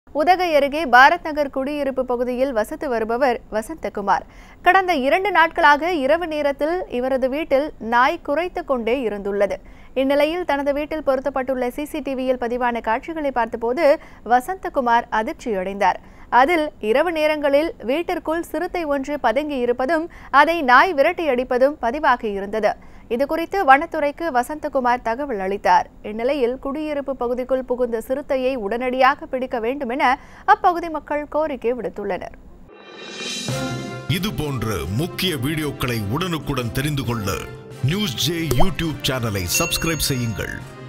உதகை அருகே பாரத் நகர் குடியிருப்பு பகுதியில் வசித்து வருபவர் வசந்தகுமார் கடந்த இரண்டு நாட்களாக இரவு நேரத்தில் இவரது வீட்டில் நாய் குறைத்து கொண்டே இருந்துள்ளது இந்நிலையில் தனது வீட்டில் பொருத்தப்பட்டுள்ள சிசிடிவியில் பதிவான காட்சிகளை பார்த்தபோது வசந்தகுமார் அதிர்ச்சியடைந்தார் அதில் இரவு நேரங்களில் வீட்டிற்குள் சிறுத்தை ஒன்று பதுங்கி இருப்பதும் அதை நாய் விரட்டி அடிப்பதும் பதிவாகி இருந்தது இதுகுறித்து வனத்துறைக்கு வசந்தகுமார் தகவல் அளித்தார் இந்நிலையில் குடியிருப்பு பகுதிக்குள் புகுந்த சிறுத்தையை உடனடியாக பிடிக்க வேண்டும் என அப்பகுதி மக்கள் கோரிக்கை விடுத்துள்ளனர் இது போன்ற முக்கிய வீடியோக்களை உடனுக்குடன் தெரிந்து கொள்ள நியூஸ் ஜே யூடியூப் சேனலை சப்ஸ்கிரைப் செய்யுங்கள்